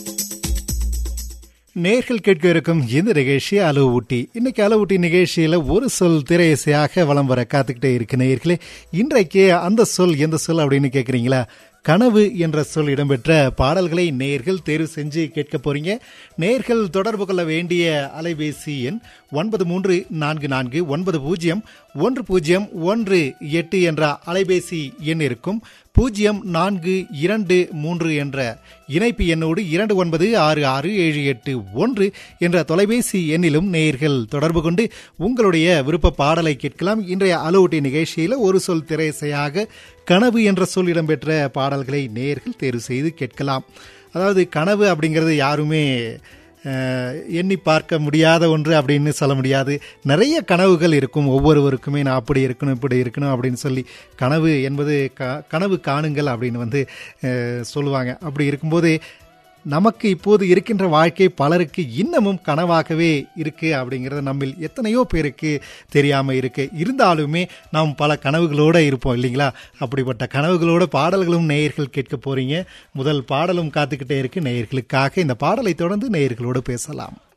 நேர்கள் கேட்க இருக்கும் இந்த நிகழ்ச்சி அளவு ஊட்டி இன்னைக்கு அளவு ஊட்டி நிகழ்ச்சியில ஒரு சொல் திரையசையாக வலம் வர காத்துக்கிட்டே இருக்கு நேர்களே இன்றைக்கு அந்த சொல் எந்த சொல் அப்படின்னு கேட்குறீங்களா கனவு என்ற சொல் இடம்பெற்ற பாடல்களை நேர்கள் தேர்வு செஞ்சு கேட்க போறீங்க நேர்கள் தொடர்பு கொள்ள வேண்டிய அலைபேசி எண் ஒன்பது மூன்று நான்கு நான்கு ஒன்பது பூஜ்ஜியம் ஒன்று பூஜ்ஜியம் ஒன்று எட்டு என்ற அலைபேசி எண் இருக்கும் பூஜ்ஜியம் நான்கு இரண்டு மூன்று என்ற இணைப்பு எண்ணோடு இரண்டு ஒன்பது ஆறு ஆறு ஏழு எட்டு ஒன்று என்ற தொலைபேசி எண்ணிலும் நேயர்கள் தொடர்பு கொண்டு உங்களுடைய விருப்ப பாடலை கேட்கலாம் இன்றைய அலோட்டி நிகழ்ச்சியில் ஒரு சொல் திரைசையாக கனவு என்ற சொல் இடம்பெற்ற பாடல்களை நேயர்கள் தேர்வு செய்து கேட்கலாம் அதாவது கனவு அப்படிங்கிறது யாருமே அஹ், எண்ணி பார்க்க முடியாத ஒன்று அப்படின்னு சொல்ல முடியாது நிறைய கனவுகள் இருக்கும் ஒவ்வொருவருக்குமே நான் அப்படி இருக்கணும் இப்படி இருக்கணும் அப்படின்னு சொல்லி கனவு என்பது க கனவு காணுங்கள் அப்படின்னு வந்து அஹ், சொல்லுவாங்க அப்படி இருக்கும்போது நமக்கு இப்போது இருக்கின்ற வாழ்க்கை பலருக்கு இன்னமும் கனவாகவே இருக்கு அப்படிங்கிறது நம்மில் எத்தனையோ பேருக்கு தெரியாம இருக்கு இருந்தாலுமே நாம் பல கனவுகளோட இருப்போம் இல்லைங்களா அப்படிப்பட்ட கனவுகளோட பாடல்களும் நேயர்கள் கேட்க போறீங்க முதல் பாடலும் காத்துக்கிட்டே இருக்கு நேயர்களுக்காக இந்த பாடலை தொடர்ந்து நேயர்களோடு பேசலாம்